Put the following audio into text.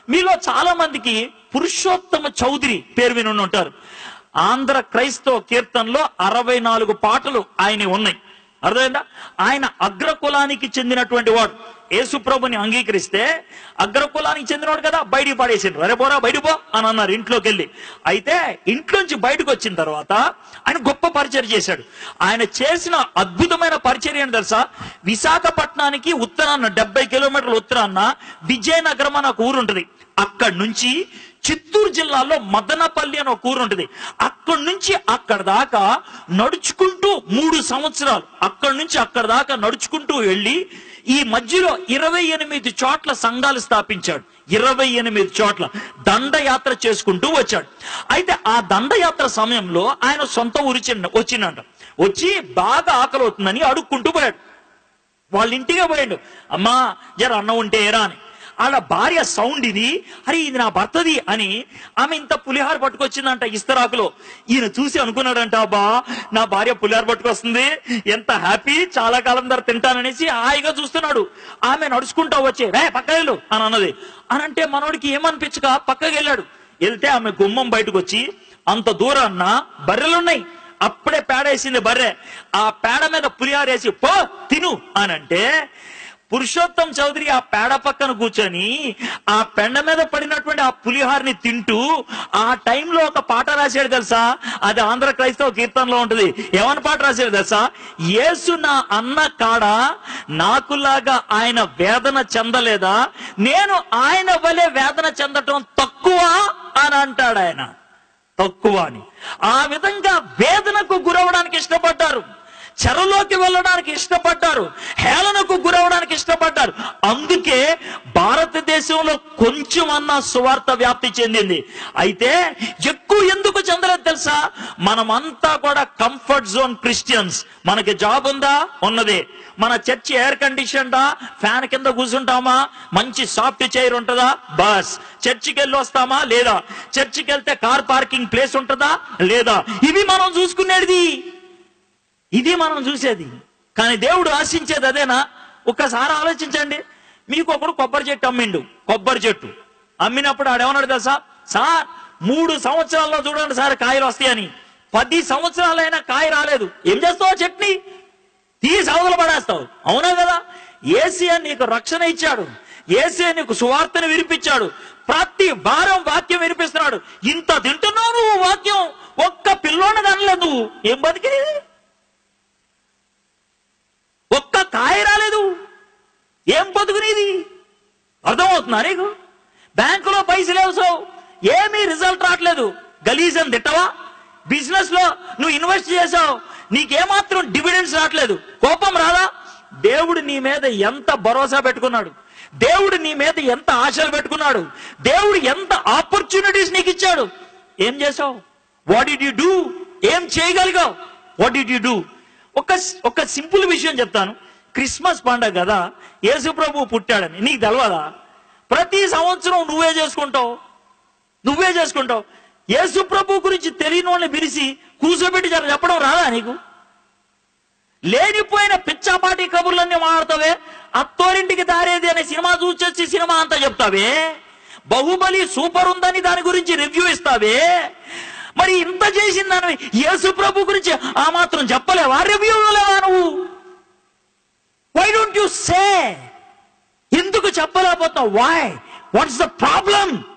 మీలో చాలా మందికి పురుషోత్తమ చౌదరి పేరు విని ఉండి ఉంటారు ఆంధ్ర క్రైస్తవ కీర్తనలో అరవై నాలుగు పాటలు ఆయన ఉన్నాయి అర్థమైందా ఆయన అగ్రకులానికి చెందినటువంటి వాడు యేసుప్రభుని అంగీకరిస్తే అగ్రకులానికి చెందినవాడు కదా బయటికి పడేసిండ్రు అరే పోరా బయట పో అని అన్నారు ఇంట్లోకి వెళ్ళి అయితే ఇంట్లోంచి బయటకు వచ్చిన తర్వాత ఆయన గొప్ప పరిచయం చేశాడు ఆయన చేసిన అద్భుతమైన పరిచర్య ఏంటి తెలుసా విశాఖపట్నానికి ఉత్తరాన్న డెబ్బై కిలోమీటర్ల ఉత్తరాన్న విజయనగరం అని ఒక ఊరు ఉంటుంది అక్కడి నుంచి చిత్తూరు జిల్లాలో మదనపల్లి అని ఒక ఊరు ఉంటుంది అక్కడి నుంచి అక్కడ దాకా నడుచుకుంటూ మూడు సంవత్సరాలు అక్కడి నుంచి అక్కడ దాకా నడుచుకుంటూ వెళ్ళి ఈ మధ్యలో ఇరవై ఎనిమిది చోట్ల సంఘాలు స్థాపించాడు ఇరవై ఎనిమిది చోట్ల దండయాత్ర చేసుకుంటూ వచ్చాడు అయితే ఆ దండయాత్ర సమయంలో ఆయన సొంత ఊరి చిన్న వచ్చిందంట వచ్చి బాగా ఆకలి అవుతుందని అడుక్కుంటూ పోయాడు వాళ్ళ ఇంటికే పోయాడు అమ్మా జర అన్నం ఉంటే ఏరా అని వాళ్ళ భార్య సౌండ్ ఇది అరే ఇది నా భర్తది అని ఆమె ఇంత పులిహార పట్టుకొచ్చిందంట ఇస్తరాకులో ఈయన చూసి అనుకున్నాడంట అబ్బా నా భార్య పులిహార పట్టుకొస్తుంది ఎంత హ్యాపీ చాలా కాలం ధర తింటాననేసి హాయిగా చూస్తున్నాడు ఆమె నడుచుకుంటా వచ్చే రే పక్కలు అని అన్నది అని అంటే మనోడికి ఏమనిపించక పక్కకి వెళ్ళాడు వెళ్తే ఆమె గుమ్మం బయటకు వచ్చి అంత దూరాన్న బర్రెలున్నాయి అప్పుడే పేడ వేసింది బర్రె ఆ పేడ మీద పులిహార వేసి పో తిను అని అంటే పురుషోత్తం చౌదరి ఆ పేడ పక్కన కూర్చొని ఆ పెండ మీద పడినటువంటి ఆ పులిహారని తింటూ ఆ టైంలో ఒక పాట రాశాడు తెలుసా అది ఆంధ్ర క్రైస్తవ కీర్తనలో ఉంటుంది ఏమని పాట రాశాడు తెలుసా యేసు నా అన్న కాడ నాకులాగా ఆయన వేదన చెందలేదా నేను ఆయన వలె వేదన చెందటం తక్కువ అని అంటాడు ఆయన తక్కువ అని ఆ విధంగా వేదనకు గురవడానికి ఇష్టపడ్డారు చెరలోకి వెళ్ళడానికి ఇష్టపడ్డారు హేళనకు గురవడానికి ఇష్టపడ్డారు అందుకే భారతదేశంలో కొంచెం అన్న సువార్త వ్యాప్తి చెందింది అయితే ఎక్కువ ఎందుకు చెందలేదు తెలుసా మనమంతా కూడా కంఫర్ట్ జోన్ క్రిస్టియన్స్ మనకి జాబ్ ఉందా ఉన్నది మన చర్చి ఎయిర్ కండిషన్డా ఫ్యాన్ కింద కూర్చుంటామా మంచి సాఫ్ట్ చైర్ ఉంటుందా బస్ చర్చికి వెళ్ళి వస్తామా లేదా చర్చికి వెళ్తే కార్ పార్కింగ్ ప్లేస్ ఉంటుందా లేదా ఇవి మనం చూసుకునేది ఇది మనం చూసేది కానీ దేవుడు ఆశించేది అదేనా ఒక్కసారి ఆలోచించండి మీకు ఒకడు కొబ్బరి చెట్టు అమ్మిండు కొబ్బరి చెట్టు అమ్మినప్పుడు ఆడేమన్నాడు తెలుసా సార్ మూడు సంవత్సరాల్లో చూడండి సార్ కాయలు వస్తాయని పది సంవత్సరాలైనా కాయ రాలేదు ఏం చేస్తావు చట్నీ తీసి అవతల పడేస్తావు అవునా కదా ఏసీఆర్ నీకు రక్షణ ఇచ్చాడు ఏసీఆర్ నీకు సువార్తను వినిపించాడు ప్రతి వారం వాక్యం వినిపిస్తున్నాడు ఇంత తింటున్నావు నువ్వు వాక్యం ఒక్క పిల్లోని దానిలో నువ్వు ఏం బతికినది ఒక్క కాయ రాలేదు ఏం బతుకునేది అర్థమవుతుందా నీకు బ్యాంకులో పైసలు వేసావు ఏమీ రిజల్ట్ రావట్లేదు గలీజ్ అని తిట్టవా బిజినెస్ లో నువ్వు ఇన్వెస్ట్ చేసావు నీకేమాత్రం డివిడెండ్స్ రావట్లేదు కోపం రాదా దేవుడు నీ మీద ఎంత భరోసా పెట్టుకున్నాడు దేవుడు నీ మీద ఎంత ఆశలు పెట్టుకున్నాడు దేవుడు ఎంత ఆపర్చునిటీస్ నీకు ఇచ్చాడు ఏం చేసావు వాట్ డిడ్ యు డూ ఏం చేయగలిగావు వాట్ డిడ్ యు డూ ఒక ఒక సింపుల్ విషయం చెప్తాను క్రిస్మస్ పండగ కదా యేసు ప్రభు పుట్టాడని నీకు తెలవదా ప్రతి సంవత్సరం నువ్వే చేసుకుంటావు నువ్వే చేసుకుంటావు యేసు ప్రభు గురించి తెలియని వాళ్ళని పిలిచి కూర్చోబెట్టి జర చెప్పడం రాదా నీకు లేనిపోయిన పిచ్చాపాటి కబుర్లన్నీ మాట్లాడతావే అత్తోరింటికి దారేది అనే సినిమా చూసొచ్చి సినిమా అంతా చెప్తావే బాహుబలి సూపర్ ఉందని దాని గురించి రివ్యూ ఇస్తావే మరి ఇంత చేసిన దానివి యేసు ప్రభు గురించి ఆ మాత్రం చెప్పలేవా రివ్యూ ఇవ్వలేవా నువ్వు వై డోంట్ యు సే ఎందుకు చెప్పలేకపోతున్నావు వై వాట్స్ ద ప్రాబ్లం